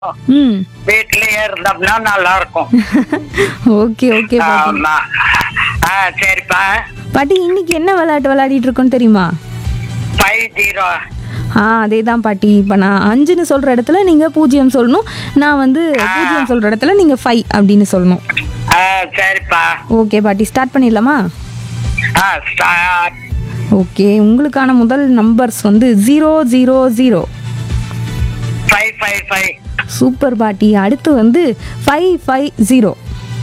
ம் வீட்லயே இருந்தோம்னா நல்லா இருக்கும் ஓகே ஓகே பாட்டி ஆமா ஆ சரிப்பா பாட்டி இன்னைக்கு என்ன விளையாட்டு விளையாடிட்டு இருக்கோன்னு தெரியுமா ஃபைவ் ஜீரோ ஆ அதே தான் பாட்டி இப்போ நான் அஞ்சுன்னு சொல்கிற இடத்துல நீங்கள் பூஜ்ஜியம் சொல்லணும் நான் வந்து பூஜ்ஜியம் சொல்கிற இடத்துல நீங்கள் ஃபைவ் அப்படின்னு சொல்லணும் ஆ சரிப்பா ஓகே பாட்டி ஸ்டார்ட் பண்ணிடலாமா ஆ ஸ்டார்ட் ஓகே உங்களுக்கான முதல் நம்பர்ஸ் வந்து zero zero zero five five five super பாட்டி அடுத்து வந்து five five zero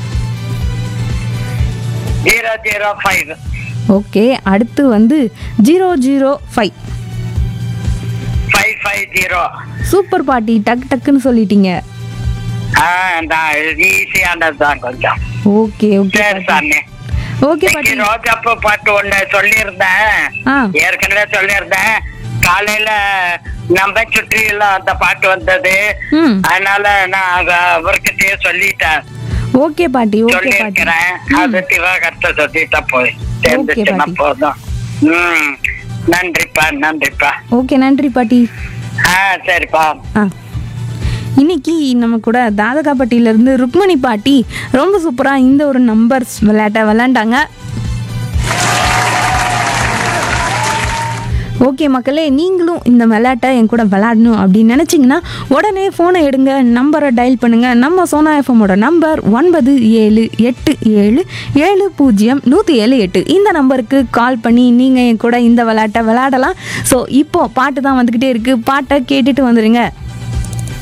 zero zero five okay அடுத்து வந்து zero zero five five five zero super பாட்டி டக் டக்குன்னு சொல்லிட்டீங்க ஆ நான் ஈஸியானது தான் கொஞ்சம் ஓகே ஓகே சரி சாமி ஓகே இன்னைக்கு பாட்டி ரோஜாப்பூ பாட்டு ஒண்ணு சொல்லியிருந்தேன் ஆ ஏற்கனவே சொல்லியிருந்தேன் காலையில நம்ம சுற்றியெல்லாம் அந்த பாட்டு வந்தது ம் அதனால நான் அத அவர்கிட்டயே சொல்லிட்டேன் ஓகே பாட்டி ஓகே பாட்டி சொல்லியிருக்கிறேன் அது திவாகர்த்த சொல்லிட்டா போய் சேர்ந்துச்சுன்னா பாட்டி. போதும் ம் நன்றிப்பா நன்றிப்பா ஓகே நன்றி பாட்டி ஆ சரிப்பா ஆ இன்னைக்கு நம்ம கூட தாதகாப்பட்டியிலேருந்து ருக்மணி பாட்டி ரொம்ப சூப்பராக இந்த ஒரு நம்பர்ஸ் விளையாட்டை விளையாண்டாங்க ஓகே மக்களே நீங்களும் இந்த விளையாட்டை என் கூட விளையாடணும் அப்படின்னு நினச்சிங்கன்னா உடனே ஃபோனை எடுங்க நம்பரை டயல் பண்ணுங்கள் நம்ம சோனா எஃப்எம்மோட நம்பர் ஒன்பது ஏழு எட்டு ஏழு ஏழு பூஜ்ஜியம் நூற்றி ஏழு எட்டு இந்த நம்பருக்கு கால் பண்ணி நீங்கள் என் கூட இந்த விளையாட்டை விளையாடலாம் ஸோ இப்போ பாட்டு தான் வந்துக்கிட்டே இருக்குது பாட்டை கேட்டுட்டு வந்துடுங்க